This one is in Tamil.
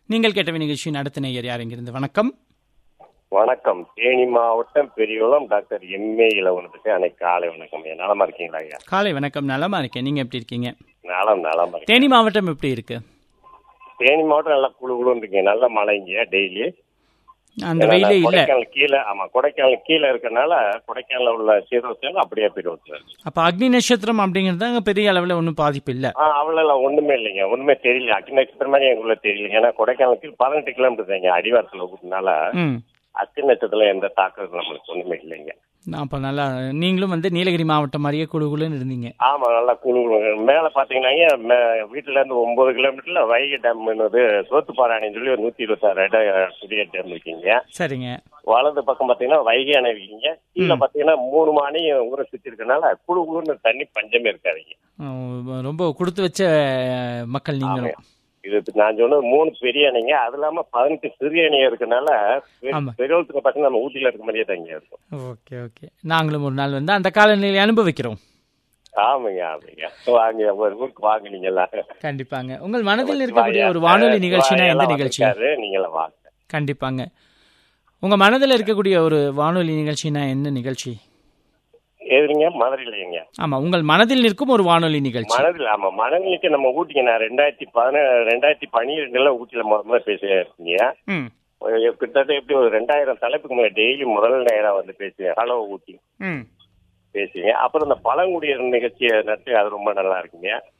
நீங்கள் கேட்ட நிகழ்ச்சியின் அடுத்த நேயர் யார் இங்கிருந்து வணக்கம் வணக்கம் தேனி மாவட்டம் பெரியகுளம் டாக்டர் எம்ஏ இளவனத்துக்கு அன்னைக்கு காலை வணக்கம் ஐயா நலமா இருக்கீங்களா ஐயா காலை வணக்கம் நலமா இருக்கேன் நீங்க எப்படி இருக்கீங்க நலம் நலமா இருக்கேன் தேனி மாவட்டம் எப்படி இருக்கு தேனி மாவட்டம் நல்லா குழு குழுன்னு இருக்கீங்க நல்ல மழைங்க டெய்லி அந்த வெயிலே இல்ல கொடைக்கானல் கீழே ஆமா கொடைக்கானல் கீழே இருக்கறனால கொடைக்கானல் உள்ள சீரோசல் அப்படியே போயிடுவோம் சார் அப்ப அக்னி நட்சத்திரம் அப்படிங்கிறது அங்க பெரிய அளவுல ஒன்றும் பாதிப்பு இல்ல ஆ அவ்வளோ ஒண்ணுமே இல்லைங்க ஒண்ணுமே தெரியல அக்னி நட்சத்திரம் மாதிரி எங்களுக்குள்ள தெரியல ஏன்னா கொடைக்கானலுக்கு பதினெட்டு கிலோமீட்டர் தாங்க அடிவாரத்தில் இருக்கிறதுனால ம் அக்னி நட்சத்திரத்துல எந்த தாக்கம் நம்மளுக்கு ஒண்ணுமே இல்லைங்க அப்ப நல்லா நீங்களும் வந்து நீலகிரி மாவட்டம் மாதிரியே குழுகுலுன்னு இருந்தீங்க ஆமா நல்லா குழு மேல பாத்தீங்கன்னா மே- வீட்டுல இருந்து ஒன்பது கிலோமீட்டர்ல வைகை டேம்னு சோத்துப்பாறாணின்னு சொல்லி ஒரு நூத்தி இருபத்தாறு இடம் புதிய டேம் இருக்கீங்க சரிங்க வலது பக்கம் பாத்தீங்கன்னா வைகை அணை இருக்கீங்க கீழே பாத்தீங்கன்னா மூணு மானி ஊரை சுத்தி இருக்கனால குழு குழுன்னு தண்ணி பஞ்சமே இருக்காதுங்க அஹ் ரொம்ப கொடுத்து வச்ச மக்கள் நீங்களும் இது நான் சொன்னது மூணு பெரிய அணைங்க அது இல்லாம பதினெட்டு சிறிய அணை இருக்கனால ஆமா. பெரியவத்துக்கு பாத்தீங்கன்னா நம்ம ஊட்டியில இருக்க மாதிரியே தங்க இருக்கும் ஓகே ஓகே நாங்களும் ஒரு நாள் வந்து அந்த காலநிலையை அனுபவிக்கிறோம் ஆமாங்க ஆமாங்க வாங்க ஒரு ஊருக்கு வாங்க நீங்களா கண்டிப்பாங்க உங்கள் மனதில் இருக்கக்கூடிய ஒரு வானொலி நிகழ்ச்சினா எந்த நிகழ்ச்சி நீங்களா வாங்க கண்டிப்பாங்க உங்க மனதில் இருக்கக்கூடிய ஒரு வானொலி நிகழ்ச்சினா என்ன நிகழ்ச்சி எதுங்க மதுரையிலைங்க ஆமா உங்கள் மனதில் நிற்கும் ஒரு வானொலி நிகழ்ச்சி மனதில் ஆமா மனநிலைக்கு நம்ம ஊட்டிக்கு நான் ரெண்டாயிரத்தி பதினேழு ரெண்டாயிரத்தி பன்னிரெண்டுல ஊட்டியில முத முதல்ல பேசியிருக்கீங்க ம் கிட்டத்தட்ட எப்படி ஒரு ரெண்டாயிரம் தலைப்புக்கு மேல டெய்லி முதல் நேரம் வந்து பேசுவேன் ஹலோ ஊட்டி ம் பேசுவீங்க அப்புறம் இந்த பழங்குடியர் நிகழ்ச்சியை நடத்தி அது ரொம்ப நல்லா இருக்குங்க